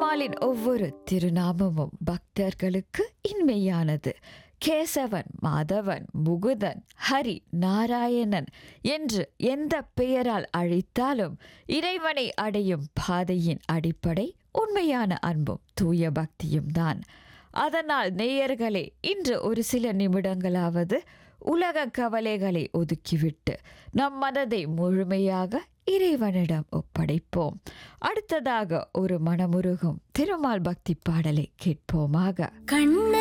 திருமாலின் ஒவ்வொரு திருநாமமும் பக்தர்களுக்கு இன்மையானது கேசவன் மாதவன் முகுதன் ஹரி நாராயணன் என்று எந்த பெயரால் அழைத்தாலும் இறைவனை அடையும் பாதையின் அடிப்படை உண்மையான அன்பும் தூய பக்தியும் தான் அதனால் நேயர்களே இன்று ஒரு சில நிமிடங்களாவது உலக கவலைகளை ஒதுக்கிவிட்டு நம் மனதை முழுமையாக இறைவனிடம் ஒப்படைப்போம் அடுத்ததாக ஒரு மனமுருகும் திருமால் பக்தி பாடலை கேட்போமாக கண்ண